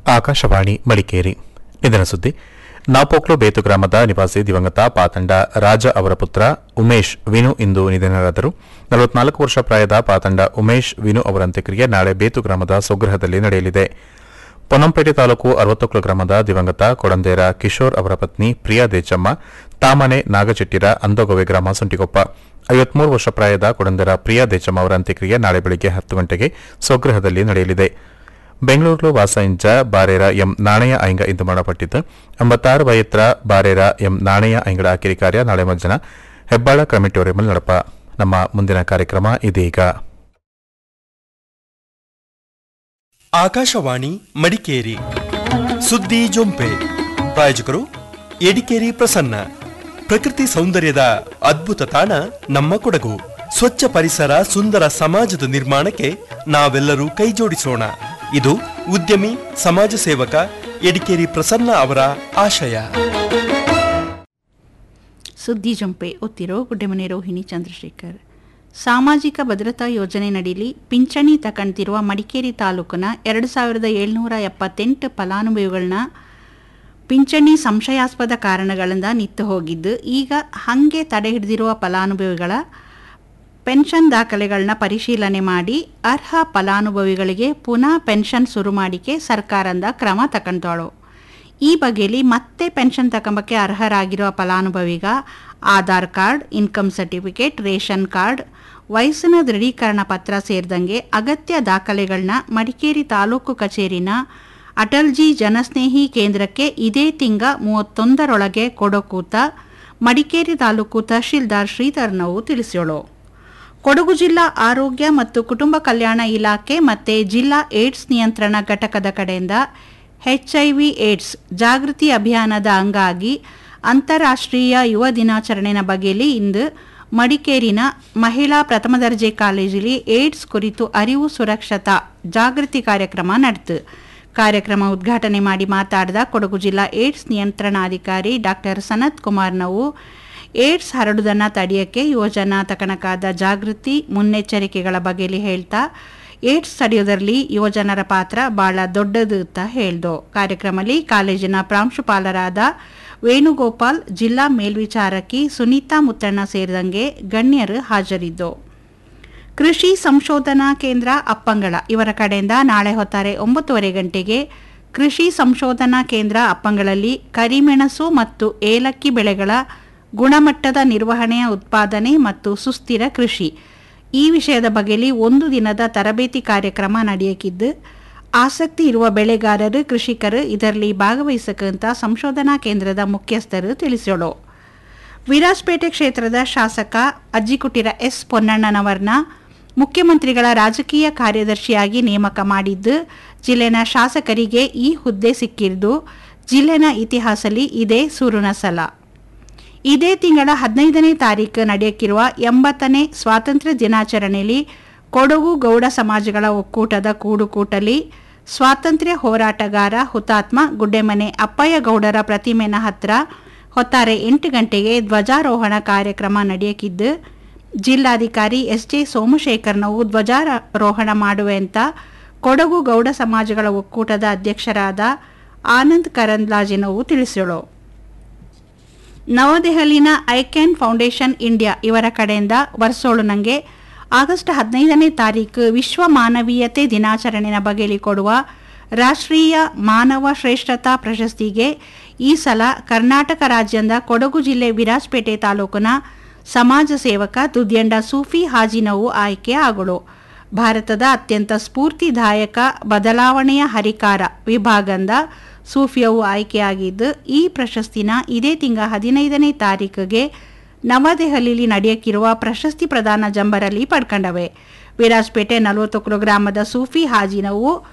ಆಕಾಶವಾಣಿ ಮಡಿಕೇರಿ ನಿಧನ ಸುದ್ದಿ ನಾಪೋಕ್ಲು ಬೇತು ಗ್ರಾಮದ ನಿವಾಸಿ ದಿವಂಗತ ಪಾತಂಡ ರಾಜ ಅವರ ಪುತ್ರ ಉಮೇಶ್ ವಿನು ಇಂದು ನಿಧನರಾದರು ನಲವತ್ನಾಲ್ಕು ವರ್ಷ ಪ್ರಾಯದ ಪಾತಂಡ ಉಮೇಶ್ ವಿನು ಅವರ ಅಂತ್ಯಕ್ರಿಯೆ ನಾಳೆ ಬೇತು ಗ್ರಾಮದ ಸ್ವಗೃಹದಲ್ಲಿ ನಡೆಯಲಿದೆ ಪೊನ್ನಂಪೇಟೆ ತಾಲೂಕು ಅರವತ್ತೊಕ್ಲು ಗ್ರಾಮದ ದಿವಂಗತ ಕೊಡಂದೇರ ಕಿಶೋರ್ ಅವರ ಪತ್ನಿ ಪ್ರಿಯಾ ದೇಚಮ್ಮ ತಾಮನೆ ನಾಗಚೆಟ್ಟಿರ ಅಂದಗೊವೆ ಗ್ರಾಮ ಸುಂಟಿಕೊಪ್ಪ ಐವತ್ಮೂರು ವರ್ಷ ಪ್ರಾಯದ ಕೊಡಂದೇರ ಪ್ರಿಯಾ ದೇಚಮ್ಮ ಅವರ ಅಂತ್ಯಕ್ರಿಯೆ ನಾಳೆ ಬೆಳಗ್ಗೆ ಹತ್ತು ಗಂಟೆಗೆ ಸ್ವಗೃಹದಲ್ಲಿ ನಡೆಯಲಿದೆ ಬೆಂಗಳೂರು ವಾಸ ಇಂಚ ಬಾರೇರ ಎಂ ನಾಣಯ ಐಂಗ ಇಂದು ಮಾಡಪಟ್ಟಿದ್ದು ಎಂಬತ್ತಾರು ವಯತ್ರ ಬಾರೇರ ಎಂ ನಾಣಯ ಐಂಗಡ ಆಕಿರಿ ಕಾರ್ಯ ನಾಳೆ ಮಧ್ಯಾಹ್ನ ಹೆಬ್ಬಾಳ ಕ್ರಮಿಟೋರಿಯಂನಲ್ಲಿ ನಡಪ ನಮ್ಮ ಮುಂದಿನ ಕಾರ್ಯಕ್ರಮ ಇದೀಗ ಆಕಾಶವಾಣಿ ಮಡಿಕೇರಿ ಸುದ್ದಿ ಜೊಂಪೆ ಪ್ರಾಯೋಜಕರು ಎಡಿಕೇರಿ ಪ್ರಸನ್ನ ಪ್ರಕೃತಿ ಸೌಂದರ್ಯದ ಅದ್ಭುತ ತಾಣ ನಮ್ಮ ಕೊಡಗು ಸ್ವಚ್ಛ ಪರಿಸರ ಸುಂದರ ಸಮಾಜದ ನಿರ್ಮಾಣಕ್ಕೆ ನಾವೆಲ್ಲರೂ ಕೈಜೋಡಿಸೋಣ ಇದು ಉದ್ಯಮಿ ಸಮಾಜ ಸೇವಕ ಎಡಿಕೇರಿ ಪ್ರಸನ್ನ ಅವರ ಆಶಯ ಸುದ್ದಿ ಜಂಪೆ ಒತ್ತಿರೋ ಗುಡ್ಡೆಮನೆ ರೋಹಿಣಿ ಚಂದ್ರಶೇಖರ್ ಸಾಮಾಜಿಕ ಭದ್ರತಾ ಯೋಜನೆ ನಡೀಲಿ ಪಿಂಚಣಿ ತಕಂತಿರುವ ಮಡಿಕೇರಿ ತಾಲೂಕಿನ ಎರಡು ಸಾವಿರದ ಏಳ್ನೂರ ಎಪ್ಪತ್ತೆಂಟು ಫಲಾನುಭವಿಗಳನ್ನ ಪಿಂಚಣಿ ಸಂಶಯಾಸ್ಪದ ಕಾರಣಗಳಿಂದ ನಿತ್ತು ಹೋಗಿದ್ದು ಈಗ ಹಾಗೆ ತಡೆ ಹಿಡಿದಿರುವ ಫಲಾನುಭವಿಗಳ ಪೆನ್ಷನ್ ದಾಖಲೆಗಳನ್ನ ಪರಿಶೀಲನೆ ಮಾಡಿ ಅರ್ಹ ಫಲಾನುಭವಿಗಳಿಗೆ ಪುನಃ ಪೆನ್ಷನ್ ಶುರು ಮಾಡಿಕೆ ಸರ್ಕಾರದಿಂದ ಕ್ರಮ ತಗೊಂತಾಳು ಈ ಬಗೆಯಲ್ಲಿ ಮತ್ತೆ ಪೆನ್ಷನ್ ತಗೊಂಬಕ್ಕೆ ಅರ್ಹರಾಗಿರುವ ಫಲಾನುಭವಿಗ Aadhaar card income certificate ration card ವಯಸ್ಸಿನ ದೃಢೀಕರಣ ಪತ್ರ ಸೇರಿದಂಗೆ ಅಗತ್ಯ ದಾಖಲೆಗಳನ್ನ ಮಡಿಕೇರಿ ತಾಲೂಕು ಕಚೇರಿನ ಅಟಲ್ಜಿ ಜನಸ್ನೇಹಿ ಕೇಂದ್ರಕ್ಕೆ ಇದೇ ತಿಂಗ ಮೂವತ್ತೊಂದರೊಳಗೆ ಕೊಡಕೂತ ಮಡಿಕೇರಿ ತಾಲೂಕು ತಹಶೀಲ್ದಾರ್ ಶ್ರೀಧರ್ನವು ತಿಳಿಸ್ಯೋಳು ಕೊಡಗು ಜಿಲ್ಲಾ ಆರೋಗ್ಯ ಮತ್ತು ಕುಟುಂಬ ಕಲ್ಯಾಣ ಇಲಾಖೆ ಮತ್ತು ಜಿಲ್ಲಾ ಏಡ್ಸ್ ನಿಯಂತ್ರಣ ಘಟಕದ ಕಡೆಯಿಂದ ಎಚ್ಐವಿ ಏಡ್ಸ್ ಜಾಗೃತಿ ಅಭಿಯಾನದ ಅಂಗಾಗಿ ಅಂತಾರಾಷ್ಟ್ರೀಯ ಯುವ ದಿನಾಚರಣೆನ ಬಗೆಯಲ್ಲಿ ಇಂದು ಮಡಿಕೇರಿನ ಮಹಿಳಾ ಪ್ರಥಮ ದರ್ಜೆ ಕಾಲೇಜಿಲಿ ಏಡ್ಸ್ ಕುರಿತು ಅರಿವು ಸುರಕ್ಷತಾ ಜಾಗೃತಿ ಕಾರ್ಯಕ್ರಮ ನಡೆತು ಕಾರ್ಯಕ್ರಮ ಉದ್ಘಾಟನೆ ಮಾಡಿ ಮಾತಾಡಿದ ಕೊಡಗು ಜಿಲ್ಲಾ ಏಡ್ಸ್ ನಿಯಂತ್ರಣಾಧಿಕಾರಿ ಡಾಕ್ಟರ್ ಸನತ್ ಕುಮಾರ್ ನಾವು ಏಡ್ಸ್ ಹರಡುವುದನ್ನು ತಡೆಯೋಕ್ಕೆ ಯೋಜನಾ ತಕಣಕಾದ ಜಾಗೃತಿ ಮುನ್ನೆಚ್ಚರಿಕೆಗಳ ಬಗೆಯಲ್ಲಿ ಹೇಳ್ತಾ ಏಡ್ಸ್ ತಡೆಯೋದರಲ್ಲಿ ಯುವಜನರ ಪಾತ್ರ ಬಹಳ ದೊಡ್ಡದು ಅಂತ ಹೇಳ್ದು ಕಾರ್ಯಕ್ರಮದಲ್ಲಿ ಕಾಲೇಜಿನ ಪ್ರಾಂಶುಪಾಲರಾದ ವೇಣುಗೋಪಾಲ್ ಜಿಲ್ಲಾ ಮೇಲ್ವಿಚಾರಕಿ ಸುನೀತಾ ಮುತ್ತಣ್ಣ ಸೇರಿದಂಗೆ ಗಣ್ಯರು ಹಾಜರಿದ್ದು ಕೃಷಿ ಸಂಶೋಧನಾ ಕೇಂದ್ರ ಅಪ್ಪಂಗಳ ಇವರ ಕಡೆಯಿಂದ ನಾಳೆ ಹೊತ್ತಾರೆ ಒಂಬತ್ತುವರೆ ಗಂಟೆಗೆ ಕೃಷಿ ಸಂಶೋಧನಾ ಕೇಂದ್ರ ಅಪ್ಪಂಗಳಲ್ಲಿ ಕರಿಮೆಣಸು ಮತ್ತು ಏಲಕ್ಕಿ ಬೆಳೆಗಳ ಗುಣಮಟ್ಟದ ನಿರ್ವಹಣೆಯ ಉತ್ಪಾದನೆ ಮತ್ತು ಸುಸ್ಥಿರ ಕೃಷಿ ಈ ವಿಷಯದ ಬಗೆಯಲ್ಲಿ ಒಂದು ದಿನದ ತರಬೇತಿ ಕಾರ್ಯಕ್ರಮ ನಡೆಯಕಿದ್ದು ಆಸಕ್ತಿ ಇರುವ ಬೆಳೆಗಾರರು ಕೃಷಿಕರು ಇದರಲ್ಲಿ ಭಾಗವಹಿಸಕ್ಕಂತ ಸಂಶೋಧನಾ ಕೇಂದ್ರದ ಮುಖ್ಯಸ್ಥರು ತಿಳಿಸೋಳು ವಿರಾಜಪೇಟೆ ಕ್ಷೇತ್ರದ ಶಾಸಕ ಅಜ್ಜಿಕುಟಿರ ಎಸ್ ಪೊನ್ನಣ್ಣನವರನ್ನ ಮುಖ್ಯಮಂತ್ರಿಗಳ ರಾಜಕೀಯ ಕಾರ್ಯದರ್ಶಿಯಾಗಿ ನೇಮಕ ಮಾಡಿದ್ದು ಜಿಲ್ಲೆನ ಶಾಸಕರಿಗೆ ಈ ಹುದ್ದೆ ಸಿಕ್ಕಿದ್ದು ಜಿಲ್ಲೆನ ಇತಿಹಾಸದಲ್ಲಿ ಇದೇ ಸುರುನ ಸಲ ಇದೇ ತಿಂಗಳ ಹದಿನೈದನೇ ತಾರೀಕು ನಡೆಯಕ್ಕಿರುವ ಎಂಬತ್ತನೇ ಸ್ವಾತಂತ್ರ್ಯ ದಿನಾಚರಣೆಯಲ್ಲಿ ಕೊಡಗು ಗೌಡ ಸಮಾಜಗಳ ಒಕ್ಕೂಟದ ಕೂಡುಕೂಟಲಿ ಸ್ವಾತಂತ್ರ್ಯ ಹೋರಾಟಗಾರ ಹುತಾತ್ಮ ಗುಡ್ಡೆಮನೆ ಅಪ್ಪಯ್ಯ ಗೌಡರ ಪ್ರತಿಮೆನ ಹತ್ರ ಹೊತ್ತಾರೆ ಎಂಟು ಗಂಟೆಗೆ ಧ್ವಜಾರೋಹಣ ಕಾರ್ಯಕ್ರಮ ನಡೆಯಕ್ಕಿದ್ದು ಜಿಲ್ಲಾಧಿಕಾರಿ ಎಸ್ ಜೆ ಸೋಮಶೇಖರ್ನವು ಧ್ವಜಾರೋಹಣ ಮಾಡುವೆ ಅಂತ ಕೊಡಗು ಗೌಡ ಸಮಾಜಗಳ ಒಕ್ಕೂಟದ ಅಧ್ಯಕ್ಷರಾದ ಆನಂದ್ ಕರಂದ್ಲಾಜಿನವು ತಿಳಿಸಿಳು ನವದೆಹಲಿನ ಐಕ್ಯಾನ್ ಫೌಂಡೇಶನ್ ಇಂಡಿಯಾ ಇವರ ಕಡೆಯಿಂದ ವರ್ಸೋಳು ನಂಗೆ ಆಗಸ್ಟ್ ಹದಿನೈದನೇ ತಾರೀಕು ವಿಶ್ವ ಮಾನವೀಯತೆ ದಿನಾಚರಣೆಯ ಬಗೆಯಲ್ಲಿ ಕೊಡುವ ರಾಷ್ಟ್ರೀಯ ಮಾನವ ಶ್ರೇಷ್ಠತಾ ಪ್ರಶಸ್ತಿಗೆ ಈ ಸಲ ಕರ್ನಾಟಕ ರಾಜ್ಯದ ಕೊಡಗು ಜಿಲ್ಲೆ ವಿರಾಜಪೇಟೆ ತಾಲೂಕಿನ ಸಮಾಜ ಸೇವಕ ದುದ್ಯಂಡ ಸೂಫಿ ಹಾಜಿನವು ಆಯ್ಕೆ ಆಗಳು ಭಾರತದ ಅತ್ಯಂತ ಸ್ಫೂರ್ತಿದಾಯಕ ಬದಲಾವಣೆಯ ಹರಿಕಾರ ವಿಭಾಗದ ಸೂಫಿಯವು ಆಯ್ಕೆಯಾಗಿದ್ದು ಈ ಪ್ರಶಸ್ತಿನ ಇದೇ ತಿಂಗಳ ಹದಿನೈದನೇ ತಾರೀಕಿಗೆ ನವದೆಹಲಿಯಲ್ಲಿ ನಡೆಯಕ್ಕಿರುವ ಪ್ರಶಸ್ತಿ ಪ್ರದಾನ ಜಂಬರಲ್ಲಿ ಪಡ್ಕೊಂಡವೆ ವಿರಾಜಪೇಟೆ ನಲವತ್ತೊಕ್ಕಲು ಗ್ರಾಮದ ಸೂಫಿ ಹಾಜಿನವು